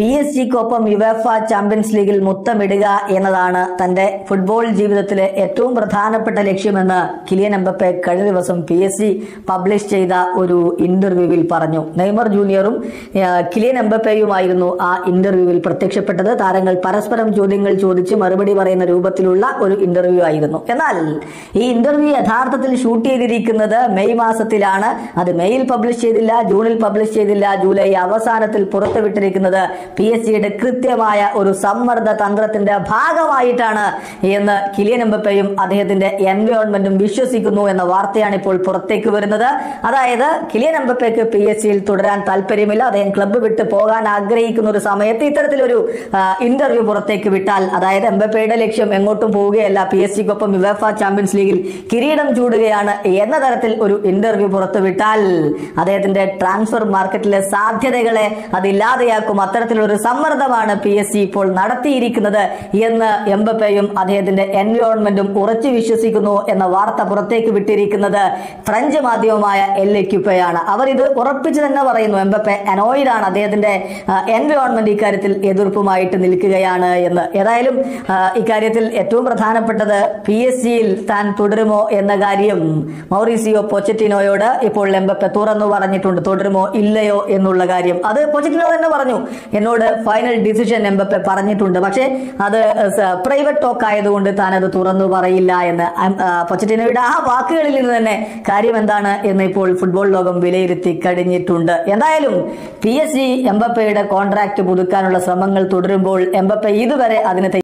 P S ജിക്കൊപ്പം UEFA champions ലീഗിൽ മുത്തമിടുക എന്നതാണ് തന്റെ ഫുട്ബോൾ ജീവിതത്തിലെ ഏറ്റവും പ്രധാനപ്പെട്ട ലക്ഷ്യമെന്ന് കിലിയൻ എംബപ്പെ കഴിഞ്ഞ ദിവസം പി എസ് ജി പബ്ലിഷ് ചെയ്ത ഒരു ഇന്റർവ്യൂവിൽ പറഞ്ഞു നെയ്മർ ജൂനിയറും ആ, കിലിയൻ എംബപ്പയുമായിരുന്നു ആ ഇന്റർവ്യൂവിൽ പ്രത്യക്ഷപ്പെട്ടത് താരങ്ങൾ പരസ്പരം ചോദ്യങ്ങൾ ചോദിച്ച് മറുപടി പറയുന്ന രൂപത്തിലുള്ള ഒരു ഇന്റർവ്യൂ ആയിരുന്നു എന്നാൽ ഈ ഇന്റർവ്യൂ യഥാർത്ഥത്തിൽ ഷൂട്ട് ചെയ്തിരിക്കുന്നത് മെയ് മാസത്തിലാണ് അത് മെയ്യിൽ പബ്ലിഷ് ചെയ്തില്ല ജൂണിൽ പബ്ലിഷ് ചെയ്തില്ല ജൂലൈ അവസാനത്തിൽ പുറത്തുവിട്ടിരിക്കുന്നത് പി എസ് സിയുടെ കൃത്യമായ ഒരു സമ്മർദ്ദ തന്ത്രത്തിന്റെ ഭാഗമായിട്ടാണ് എന്ന് കിലിയൻ എംബപ്പയും അദ്ദേഹത്തിന്റെ എൻവയോൺമെന്റും വിശ്വസിക്കുന്നു എന്ന വാർത്തയാണ് ഇപ്പോൾ പുറത്തേക്ക് വരുന്നത് അതായത് കിലിയൻ എംബപ്പയ്ക്ക് പി എസ് സിയിൽ തുടരാൻ താല്പര്യമില്ല അദ്ദേഹം ക്ലബ്ബ് വിട്ട് പോകാൻ ആഗ്രഹിക്കുന്ന ഒരു സമയത്ത് ഇത്തരത്തിലൊരു ഇന്റർവ്യൂ പുറത്തേക്ക് വിട്ടാൽ അതായത് എംബപ്പയുടെ ലക്ഷ്യം എങ്ങോട്ടും പോവുകയല്ല പി എസ് സിക്കൊപ്പം യുവേഫ ചാമ്പ്യൻസ് ലീഗിൽ കിരീടം ചൂടുകയാണ് എന്ന തരത്തിൽ ഒരു ഇന്റർവ്യൂ പുറത്തുവിട്ടാൽ അദ്ദേഹത്തിന്റെ ട്രാൻസ്ഫർ മാർക്കറ്റിലെ സാധ്യതകളെ അതില്ലാതെയാക്കും അത്തരത്തിലൊരു സമ്മർദ്ദമാണ് പി എസ് സി ഇപ്പോൾ നടത്തിയിരിക്കുന്നത് എന്ന് എംബപ്പയും അദ്ദേഹത്തിന്റെ എൻവയോൺമെന്റും ഉറച്ചു വിശ്വസിക്കുന്നു എന്ന വാർത്ത പുറത്തേക്ക് വിട്ടിരിക്കുന്നത് ഫ്രഞ്ച് മാധ്യമമായ എൽ എക്യുപ്പയാണ് അവർ ഇത് ഉറപ്പിച്ചു തന്നെ പറയുന്നു എംബപ്പെ അനോയിഡാണ് അദ്ദേഹത്തിന്റെ എൻവയോൺമെന്റ് ഇക്കാര്യത്തിൽ എതിർപ്പുമായിട്ട് നിൽക്കുകയാണ് എന്ന് ഏതായാലും ആ, ഇക്കാര്യത്തിൽ ഏറ്റവും പ്രധാനപ്പെട്ടത് പി എസ് സിയിൽ താൻ തുടരുമോ എന്ന കാര്യം മൗറീസിയോ പൊച്ചറ്റിനോയോട് ഇപ്പോൾ എംബപ്പെ തുറന്നു പറഞ്ഞിട്ടുണ്ട് തുടരുമോ ഇല്ലയോ എന്നുള്ള കാര്യം അത് പൊച്ചറ്റിനോ തന്നെ പറഞ്ഞു എന്നോട് ഫൈനൽ ഡിസിഷൻ എംബപ്പെ പറഞ്ഞിട്ടുണ്ട് പക്ഷേ അത് പ്രൈവറ്റ് ടോക്ക് ആയതുകൊണ്ട് താൻ അത് തുറന്നു പറയില്ല എന്ന് അം- ആ, പൊച്ചറ്റിനോയുടെ ആ വാക്കുകളിൽ നിന്ന് തന്നെ കാര്യം എന്താണ് എന്ന് ഇപ്പോൾ ഫുട്ബോൾ ലോകം വിലയിരുത്തി കഴിഞ്ഞിട്ടുണ്ട് എന്തായാലും പി എസ് ജി എംബപ്പയുടെ കോൺട്രാക്ട് പുതുക്കാനുള്ള ശ്രമങ്ങൾ തുടരുമ്പോൾ എംബപ്പെ ഇതുവരെ അതിന്